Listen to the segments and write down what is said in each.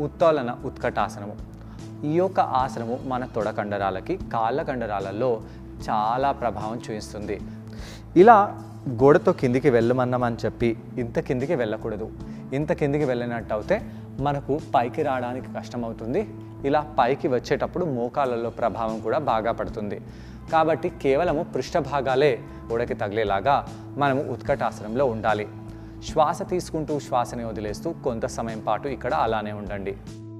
ఉత్తోలన ఉత్కటాసనము ఈ యొక్క ఆసనము మన తొడ కండరాలకి కాళ్ళ కండరాలలో చాలా ప్రభావం చూపిస్తుంది ఇలా గోడతో కిందికి వెళ్ళమన్నామని చెప్పి ఇంత కిందికి వెళ్ళకూడదు ఇంత కిందికి వెళ్ళినట్టు అయితే మనకు పైకి రావడానికి కష్టమవుతుంది ఇలా పైకి వచ్చేటప్పుడు మోకాళ్ళలో ప్రభావం కూడా బాగా పడుతుంది కాబట్టి కేవలము పృష్ఠభాగాలే గోడకి తగిలేలాగా మనము ఉత్కటాసనంలో ఉండాలి శ్వాస తీసుకుంటూ శ్వాసని వదిలేస్తూ కొంత సమయం పాటు ఇక్కడ అలానే ఉండండి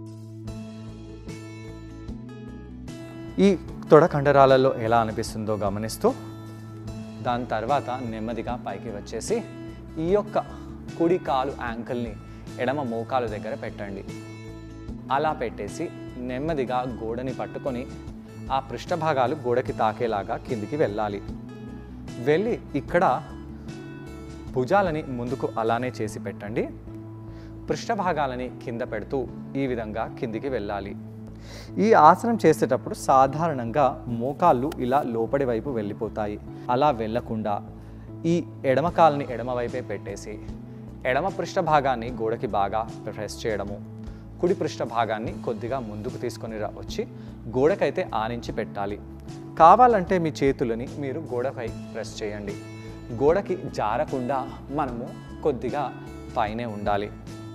ఈ తొడ కండరాలలో ఎలా అనిపిస్తుందో గమనిస్తూ దాని తర్వాత నెమ్మదిగా పైకి వచ్చేసి ఈ యొక్క కుడి కాలు యాంకిల్ని ఎడమ మోకాలు దగ్గర పెట్టండి అలా పెట్టేసి నెమ్మదిగా గోడని పట్టుకొని ఆ పృష్ఠభాగాలు గోడకి తాకేలాగా కిందికి వెళ్ళాలి వెళ్ళి ఇక్కడ భుజాలని ముందుకు అలానే చేసి పెట్టండి పృష్ఠభాగాలని కింద పెడుతూ ఈ విధంగా కిందికి వెళ్ళాలి ఈ ఆసనం చేసేటప్పుడు సాధారణంగా మోకాళ్ళు ఇలా లోపడి వైపు వెళ్ళిపోతాయి అలా వెళ్ళకుండా ఈ ఎడమ కాలుని ఎడమ వైపే పెట్టేసి ఎడమ పృష్ఠ భాగాన్ని గోడకి బాగా ప్రెస్ చేయడము కుడి పృష్ఠ భాగాన్ని కొద్దిగా ముందుకు తీసుకొని రా వచ్చి గోడకైతే ఆనించి పెట్టాలి కావాలంటే మీ చేతులని మీరు గోడపై ప్రెస్ చేయండి గోడకి జారకుండా మనము కొద్దిగా పైనే ఉండాలి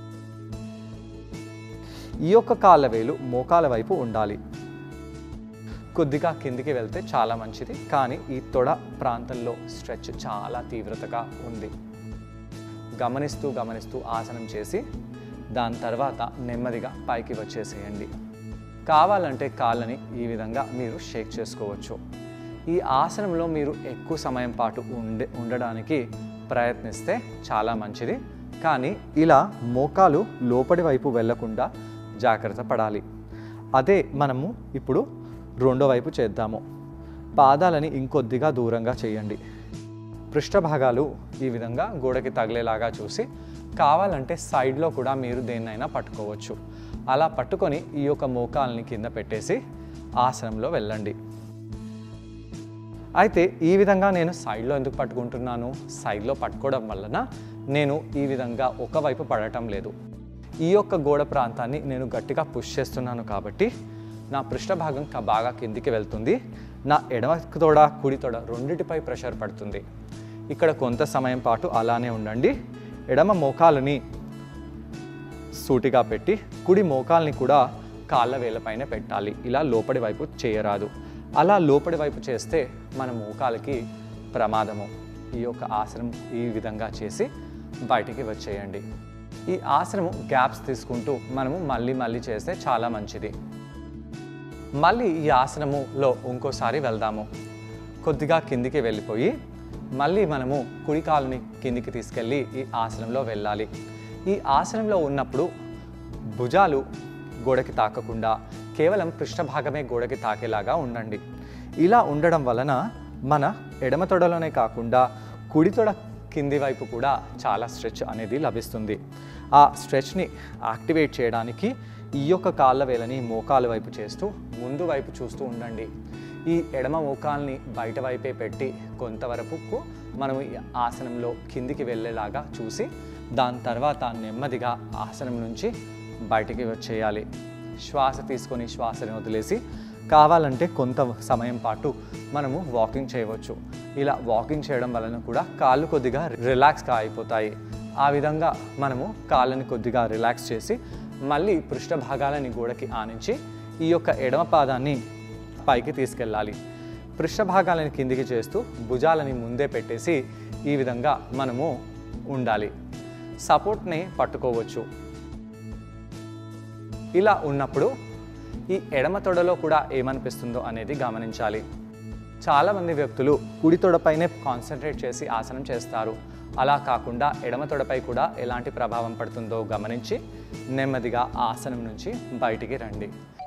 ఈ యొక్క కాళ్ళ వేలు మోకాల వైపు ఉండాలి కొద్దిగా కిందికి వెళ్తే చాలా మంచిది కానీ ఈ తొడ ప్రాంతంలో స్ట్రెచ్ చాలా తీవ్రతగా ఉంది గమనిస్తూ గమనిస్తూ ఆసనం చేసి దాని తర్వాత నెమ్మదిగా పైకి వచ్చేసేయండి కావాలంటే కాళ్ళని ఈ విధంగా మీరు షేక్ చేసుకోవచ్చు ఈ ఆసనంలో మీరు ఎక్కువ సమయం పాటు ఉండే ఉండడానికి ప్రయత్నిస్తే చాలా మంచిది కానీ ఇలా మోకాలు లోపలి వైపు వెళ్లకుండా జాగ్రత్త పడాలి అదే మనము ఇప్పుడు రెండో వైపు చేద్దాము పాదాలని ఇంకొద్దిగా దూరంగా చేయండి పృష్ఠభాగాలు ఈ విధంగా గోడకి తగిలేలాగా చూసి కావాలంటే సైడ్లో కూడా మీరు దేన్నైనా పట్టుకోవచ్చు అలా పట్టుకొని ఈ యొక్క మోకాల్ని కింద పెట్టేసి ఆసనంలో వెళ్ళండి అయితే ఈ విధంగా నేను సైడ్లో ఎందుకు పట్టుకుంటున్నాను సైడ్లో పట్టుకోవడం వలన నేను ఈ విధంగా ఒకవైపు పడటం లేదు ఈ యొక్క గోడ ప్రాంతాన్ని నేను గట్టిగా పుష్ చేస్తున్నాను కాబట్టి నా పృష్ఠభాగం క- బాగా కిందికి వెళ్తుంది నా ఎడమ తోడ కుడి తోడ రెండిటిపై ప్రెషర్ పడుతుంది ఇక్కడ కొంత సమయం పాటు అలానే ఉండండి ఎడమ మోకాలని సూటిగా పెట్టి కుడి మోకాల్ని కూడా కాళ్ళ వేలపైన పెట్టాలి ఇలా లోపడి వైపు చేయరాదు అలా లోపడి వైపు చేస్తే మన మోకాలకి ప్రమాదము ఈ యొక్క ఆసనం ఈ విధంగా చేసి బయటికి వచ్చేయండి ఈ ఆసనము గ్యాప్స్ తీసుకుంటూ మనము మళ్ళీ మళ్ళీ చేస్తే చాలా మంచిది మళ్ళీ ఈ ఆసనములో ఇంకోసారి వెళ్దాము కొద్దిగా కిందికి వెళ్ళిపోయి మళ్ళీ మనము కుడి కాలుని కిందికి తీసుకెళ్ళి ఈ ఆసనంలో వెళ్ళాలి ఈ ఆసనంలో ఉన్నప్పుడు భుజాలు గోడకి తాకకుండా కేవలం పృష్ఠభాగమే గోడకి తాకేలాగా ఉండండి ఇలా ఉండడం వలన మన ఎడమ తొడలోనే కాకుండా కుడి తొడ కింది వైపు కూడా చాలా స్ట్రెచ్ అనేది లభిస్తుంది ఆ స్ట్రెచ్ని యాక్టివేట్ చేయడానికి ఈ యొక్క కాళ్ళ వేలని మోకాల వైపు చేస్తూ ముందు వైపు చూస్తూ ఉండండి ఈ ఎడమ మోకాల్ని బయట వైపే పెట్టి కొంతవరకు మనం ఈ ఆసనంలో కిందికి వెళ్ళేలాగా చూసి దాని తర్వాత నెమ్మదిగా ఆసనం నుంచి బయటికి వచ్చేయాలి శ్వాస తీసుకొని శ్వాసని వదిలేసి కావాలంటే కొంత సమయం పాటు మనము వాకింగ్ చేయవచ్చు ఇలా వాకింగ్ చేయడం వలన కూడా కాళ్ళు కొద్దిగా రిలాక్స్గా అయిపోతాయి ఆ విధంగా మనము కాళ్ళని కొద్దిగా రిలాక్స్ చేసి మళ్ళీ పృష్ఠ భాగాలని గోడకి ఆనించి ఈ యొక్క ఎడమ పాదాన్ని పైకి తీసుకెళ్ళాలి పృష్ఠ భాగాలని కిందికి చేస్తూ భుజాలని ముందే పెట్టేసి ఈ విధంగా మనము ఉండాలి సపోర్ట్ని పట్టుకోవచ్చు ఇలా ఉన్నప్పుడు ఈ ఎడమ తొడలో కూడా ఏమనిపిస్తుందో అనేది గమనించాలి చాలామంది వ్యక్తులు కుడి తొడపైనే కాన్సన్ట్రేట్ చేసి ఆసనం చేస్తారు అలా కాకుండా ఎడమ తొడపై కూడా ఎలాంటి ప్రభావం పడుతుందో గమనించి నెమ్మదిగా ఆసనం నుంచి బయటికి రండి